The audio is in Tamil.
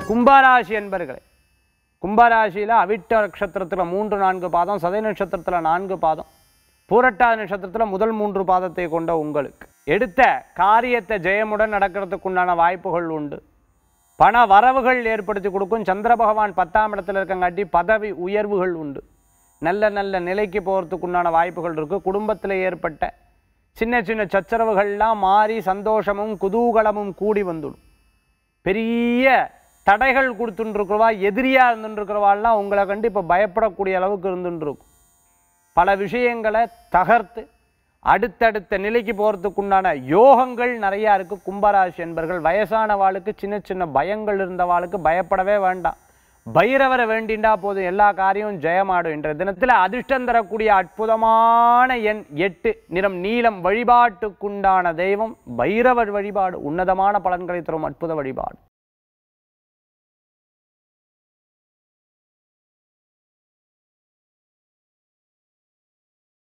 கும்பராசி என்பர்களே கும்பராசியில் அவிட்ட நட்சத்திரத்தில் மூன்று நான்கு பாதம் சதய நட்சத்திரத்தில் நான்கு பாதம் பூரட்டாதி நட்சத்திரத்தில் முதல் மூன்று பாதத்தை கொண்ட உங்களுக்கு எடுத்த காரியத்தை ஜெயமுடன் நடக்கிறதுக்கு உண்டான வாய்ப்புகள் உண்டு பண வரவுகள் ஏற்படுத்தி கொடுக்கும் சந்திர பகவான் பத்தாம் இடத்துல இருக்கங்காட்டி பதவி உயர்வுகள் உண்டு நல்ல நல்ல நிலைக்கு போகிறதுக்கு உண்டான வாய்ப்புகள் இருக்குது குடும்பத்தில் ஏற்பட்ட சின்ன சின்ன சச்சரவுகள்லாம் மாறி சந்தோஷமும் குதூகலமும் கூடி வந்துடும் பெரிய தடைகள் கொடுத்துட்டுருக்கிறவா எதிரியாக இருந்துட்டுருக்கிறவாள்லாம் உங்களை கண்டு இப்போ பயப்படக்கூடிய அளவுக்கு இருந்துட்டுருக்கும் பல விஷயங்களை தகர்த்து அடுத்தடுத்த நிலைக்கு போகிறதுக்கு உண்டான யோகங்கள் நிறையா இருக்குது கும்பராசி என்பர்கள் வயசான வாளுக்கு சின்ன சின்ன பயங்கள் இருந்தவாளுக்கு பயப்படவே வேண்டாம் பைரவரை வேண்டிண்டா போதும் எல்லா காரியமும் ஜெயமாடும் என்ற தினத்தில் அதிர்ஷ்டம் தரக்கூடிய அற்புதமான எண் எட்டு நிறம் நீலம் வழிபாட்டுக்குண்டான தெய்வம் பைரவர் வழிபாடு உன்னதமான பலன்களை தரும் அற்புத வழிபாடு